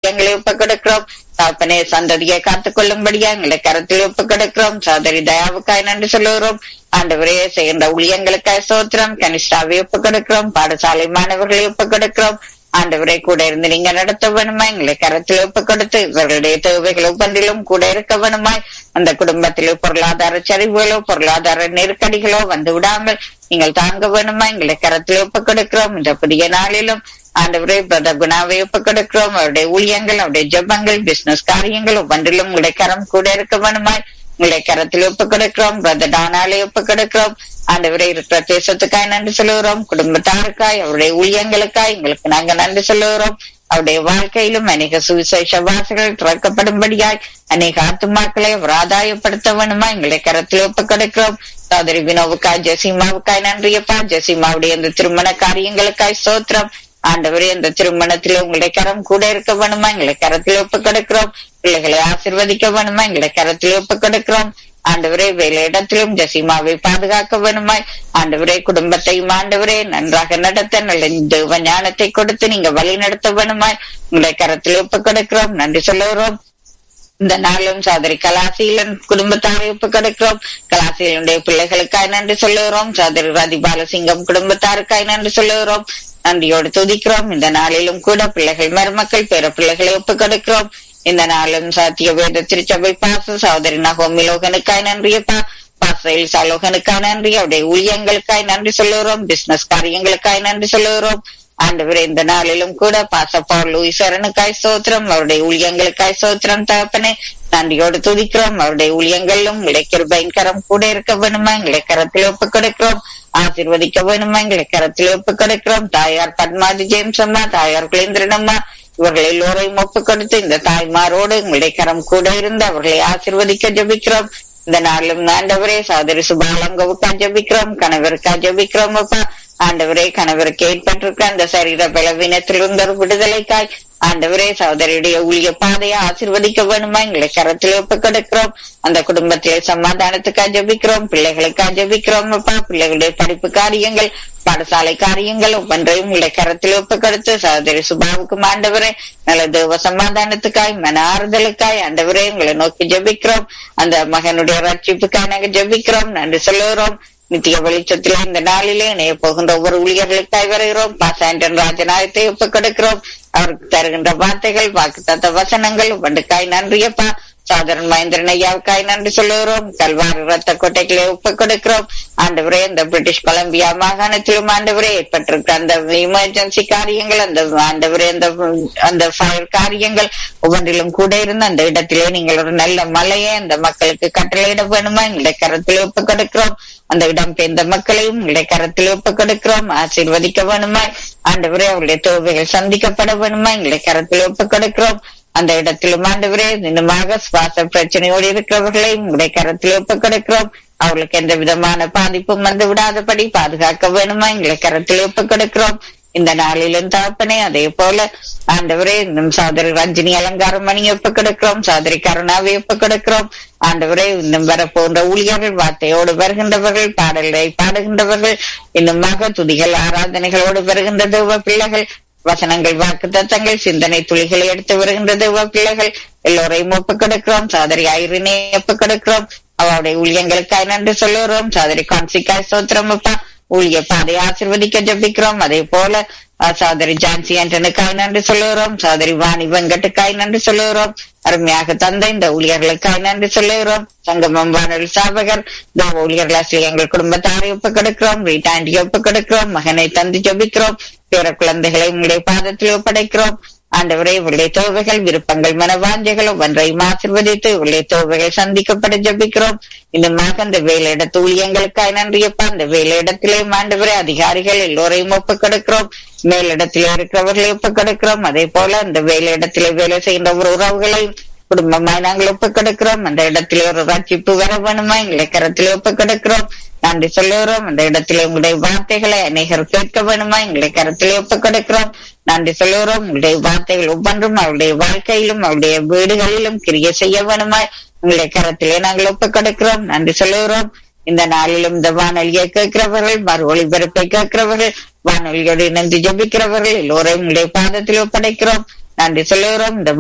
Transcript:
ஊழியங்களை ஒப்புக் கொடுக்கிறோம் தகப்பனே சந்ததியை காத்துக் கொள்ளும்படியா எங்களை கரத்தில் ஒப்புக் கொடுக்கிறோம் சகோதரி தயாவுக்காய் நன்றி சொல்லுகிறோம் ஆண்டவரே செய்கின்ற ஊழியங்களுக்காய் சோத்திரம் கனிஷ்டாவை ஒப்புக் கொடுக்கிறோம் பாடசாலை மாணவர்களை ஒப்புக் கொடுக்கிறோம் ஆண்டவரை கூட இருந்து நீங்க நடத்த வேணுமா எங்களை கரத்தில் ஒப்புக் கொடுத்து இவர்களுடைய தேவைகள் ஒவ்வொன்றிலும் கூட இருக்க வேணுமாய் அந்த குடும்பத்திலோ பொருளாதார சரிவுகளோ பொருளாதார நெருக்கடிகளோ வந்து விடாமல் நீங்கள் தாங்க வேணுமா எங்களை கரத்தில் ஒப்புக் கொடுக்கிறோம் இந்த புதிய நாளிலும் ஆண்டவரே பிரதர் குணாவை ஒப்புக் கொடுக்கிறோம் அவருடைய ஊழியங்கள் அவருடைய ஜெபங்கள் பிசினஸ் காரியங்கள் ஒவ்வொன்றிலும் உங்களுடைய கரம் கூட இருக்க வேணுமாய் உங்களை கரத்தில் ஒப்புக் கொடுக்கிறோம் பிரதர் டானாலே ஒப்புக் கொடுக்கிறோம் ஆண்டவரே இருக்கிற தேசத்துக்காய் நன்றி சொல்லுகிறோம் குடும்பத்தாருக்காய் அவருடைய ஊழியங்களுக்காய் எங்களுக்கு நாங்க நன்றி சொல்லுகிறோம் அவருடைய வாழ்க்கையிலும் அநேக சுவிசேஷ வாசல்கள் திறக்கப்படும்படியாய் அநேக ஆத்துமாக்களை அவர் ஆதாயப்படுத்த வேணுமா எங்களை கரத்தில் ஒப்புக் கொடுக்கிறோம் சோதரி வினோவுக்காய் ஜெசிமாவுக்காய் நன்றியப்பா ஜெசிமாவுடைய இந்த திருமண காரியங்களுக்காய் சோத்திரம் ஆண்டவரே இந்த திருமணத்தில் உங்களுடைய கரம் கூட இருக்க வேணுமா எங்களை கரத்தில் ஒப்புக் கொடுக்கிறோம் பிள்ளைகளை ஆசிர்வதிக்க வேணுமா எங்களை கரத்தில் ஒப்புக் கொடுக்கிறோம் ஆண்டவரே வேலை இடத்திலும் ஜசிமாவை பாதுகாக்க வேணுமாய் ஆண்டவரே குடும்பத்தையும் ஆண்டவரே நன்றாக நடத்த நல்ல தேவ ஞானத்தை கொடுத்து நீங்க வழி நடத்த வேணுமாய் உங்களை கரத்தில் ஒப்புக் கொடுக்கிறோம் நன்றி சொல்லுகிறோம் இந்த நாளும் சோதரி கலாசியிலன் குடும்பத்தாரை ஒப்பு கொடுக்கிறோம் கலாசியிலுடைய பிள்ளைகளுக்காய் நன்றி சொல்லுகிறோம் சோதரி ரதி பாலசிங்கம் குடும்பத்தாருக்காய் நன்றி சொல்லுகிறோம் நன்றியோடு துதிக்கிறோம் இந்த நாளிலும் கூட பிள்ளைகள் மருமக்கள் பேர பிள்ளைகளை ஒப்பு கொடுக்கிறோம் இந்த நாளும் சாத்திய வேத திருச்சபை பாச சகோதரி நகோமி லோகனுக்காய் நன்றியப்பா பாசையில் சலோகனுக்காய் நன்றி அவருடைய ஊழியங்களுக்காய் நன்றி சொல்லுகிறோம் பிசினஸ் காரியங்களுக்காய் நன்றி சொல்லுகிறோம் ஆண்டவரே இந்த நாளிலும் கூட பாசப்போர் லூயிசரனுக்காய் சோத்திரம் அவருடைய ஊழியங்களுக்காய் சோத்திரம் தகப்பனே நன்றியோடு துதிக்கிறோம் அவருடைய ஊழியங்களிலும் இளைக்கிற பயங்கரம் கூட இருக்க வேணுமா எங்களை கரத்தில் ஒப்புக் கொடுக்கிறோம் ஆசிர்வதிக்க வேணுமா எங்களை கரத்தில் ஒப்புக் கொடுக்கிறோம் தாயார் பத்மாதி ஜேம்ஸ் அம்மா தாயார் குலேந்திரன் அம்மா இவர்கள் எல்லோரையும் ஒப்புக் கொடுத்து இந்த தாய்மாரோடு உங்களுடைய கரம் கூட இருந்து அவர்களை ஆசிர்வதிக்க ஜபிக்கிறோம் இந்த நாளிலும் ஆண்டவரே சகோதரி சுபாலங்கவுக்கா ஜபிக்கிறோம் கணவருக்கா ஜபிக்கிறோம் அப்பா ஆண்டவரே கணவருக்கு ஏற்பட்டிருக்க அந்த சரீர பலவீனத்திலிருந்து ஒரு விடுதலைக்காய் ஆண்டவரே சகோதரியுடைய ஊழிய பாதையை ஆசிர்வதிக்க வேணுமா எங்களை கரத்தில் ஒப்புக் கொடுக்கிறோம் அந்த குடும்பத்திலே சமாதானத்துக்காக ஜபிக்கிறோம் பிள்ளைகளுக்காக ஜபிக்கிறோம் அப்பா பிள்ளைகளுடைய படிப்பு காரியங்கள் பாடசாலை காரியங்கள் ஒவ்வொன்றையும் உங்களை கரத்தில் ஒப்புக் கொடுத்து சகோதரி சுபாவுக்கும் ஆண்டவரே நல்ல தேவ சமாதானத்துக்காய் மன ஆறுதலுக்காய் ஆண்டவரே உங்களை நோக்கி ஜபிக்கிறோம் அந்த மகனுடைய ரட்சிப்புக்காய் நாங்க ஜபிக்கிறோம் நன்றி சொல்லுகிறோம் நித்திய வெளிச்சத்திலே இந்த நாளிலே இணைய போகின்ற ஒவ்வொரு ஊழியர்களுக்காய் வருகிறோம் பாசாண்டன் ராஜநாயகத்தை ஒப்புக் கொடுக்கிறோம் அவருக்கு தருகின்ற வார்த்தைகள் வாக்கு தத்த வசனங்கள் வண்டுக்காய் நன்றியப்பா சாதரன் மகேந்திரன் ஐயாவுக்காய் நன்றி சொல்லுகிறோம் கல்வாரி ரத்த கோட்டைகளை ஒப்புக் கொடுக்கிறோம் ஆண்டவரே இந்த பிரிட்டிஷ் கொலம்பியா மாகாணத்திலும் ஆண்டவரே ஏற்பட்டிருக்க அந்த எமர்ஜென்சி காரியங்கள் அந்த ஆண்டவரே அந்த அந்த ஃபயர் காரியங்கள் ஒவ்வொன்றிலும் கூட இருந்து அந்த இடத்திலே நீங்கள் ஒரு நல்ல மலையை அந்த மக்களுக்கு கட்டளையிட வேணுமா எங்களுடைய கரத்தில் ஒப்புக் கொடுக்கிறோம் அந்த இடம் பெயர்ந்த மக்களையும் உங்களுடைய கரத்தில் ஒப்புக் கொடுக்கிறோம் ஆசீர்வதிக்க வேணுமா ஆண்டவரே அவருடைய தேவைகள் சந்திக்கப்பட வேணுமா எங்களுடைய கரத்தில் ஒப்புக் கொடுக்கிறோம் அந்த இடத்திலும் ஆண்டவரே இன்னுமாக சுவாச பிரச்சனையோடு இருக்கிறவர்களை உங்களுடைய கரத்தில் ஒப்புக் கொடுக்கிறோம் அவர்களுக்கு எந்த விதமான பாதிப்பும் வந்து விடாதபடி பாதுகாக்க வேணுமா எங்களை கரத்தில் ஒப்புக் கொடுக்கிறோம் இந்த நாளிலும் தகப்பனே அதே போல ஆண்டவரே இன்னும் சோதரி ரஞ்சினி அலங்காரம் மணி ஒப்புக் கொடுக்கிறோம் சோதரி கருணாவை ஒப்புக் கொடுக்கிறோம் ஆண்டவரே இன்னும் வர போன்ற ஊழியர்கள் வார்த்தையோடு வருகின்றவர்கள் பாடல்களை பாடுகின்றவர்கள் இன்னுமாக துதிகள் ஆராதனைகளோடு வருகின்ற தேவ பிள்ளைகள் வசனங்கள் வாக்கு தத்தங்கள் சிந்தனை துளிகளை எடுத்து வருகின்ற தேவ பிள்ளைகள் எல்லோரையும் ஒப்புக் கொடுக்கிறோம் சாதரி ஐரினை ஒப்புக் கொடுக்கிறோம் அவருடைய ஊழியங்களுக்காய் நன்றி சொல்லுகிறோம் சாதரி கான்சிக்காய் சோத்திரம் அப்பா ஊழிய பாதை ஆசிர்வதிக்க ஜபிக்கிறோம் அதே போல சோதரி ஜான்சி ஆண்டனுக்காய் நன்றி சொல்லுகிறோம் சோதரி வாணி வெங்கட்டுக்காய் நன்றி சொல்லுகிறோம் அருமையாக தந்த இந்த ஊழியர்களுக்காய் நன்றி சொல்லுகிறோம் சங்கமம் வானொலி சாபகர் இந்த ஊழியர்கள் எங்கள் குடும்பத்தாரை ஒப்புக் கொடுக்கிறோம் வீட்டாண்டி ஒப்புக் கொடுக்கிறோம் மகனை தந்து ஜபிக்கிறோம் பேர குழந்தைகளை உங்களுடைய பாதத்தில் ஒப்படைக்கிறோம் ஆண்டவரே இவருடைய தேவைகள் விருப்பங்கள் மனவாஞ்சைகள் ஒவ்வொன்றையும் ஆசிர்வதித்து இவருடைய தேவைகள் சந்திக்கப்பட ஜபிக்கிறோம் இன்னுமாக அந்த வேலையிடத்து ஊழியங்களுக்காய் நன்றியப்பா அந்த வேலையிடத்திலே ஆண்டவரே அதிகாரிகள் எல்லோரையும் ஒப்புக் கொடுக்கிறோம் மேலிடத்திலே இருக்கிறவர்களை ஒப்புக் கொடுக்கிறோம் அதே போல அந்த வேலையிடத்திலே வேலை செய்கின்ற ஒரு உறவுகளையும் குடும்பமாய் நாங்கள் ஒப்புக் கொடுக்கிறோம் அந்த இடத்திலே ஒரு ரட்சிப்பு வர வேணுமா எங்களை கரத்திலே ஒப்புக் கொடுக்கிறோம் நன்றி சொல்லுகிறோம் அந்த இடத்திலே உங்களுடைய வார்த்தைகளை அநேகர் கேட்க வேணுமா எங்களை கரத்திலே ஒப்புக் கொடுக்கிறோம் நன்றி சொல்லுகிறோம் உங்களுடைய வார்த்தைகள் ஒவ்வொன்றும் அவருடைய வாழ்க்கையிலும் அவருடைய வீடுகளிலும் கிரிய செய்ய வேணுமா உங்களுடைய கரத்திலே நாங்கள் ஒப்புக் கொடுக்கிறோம் நன்றி சொல்லுகிறோம் இந்த நாளிலும் இந்த வானொலியை கேட்கிறவர்கள் மறு ஒளிபரப்பை கேட்கிறவர்கள் வானொலியோடு இணைந்து ஜபிக்கிறவர்கள் எல்லோரையும் உங்களுடைய பாதத்தில் ஒப்படைக்கிறோம் நன்றி சொல்லுகிறோம் இந்த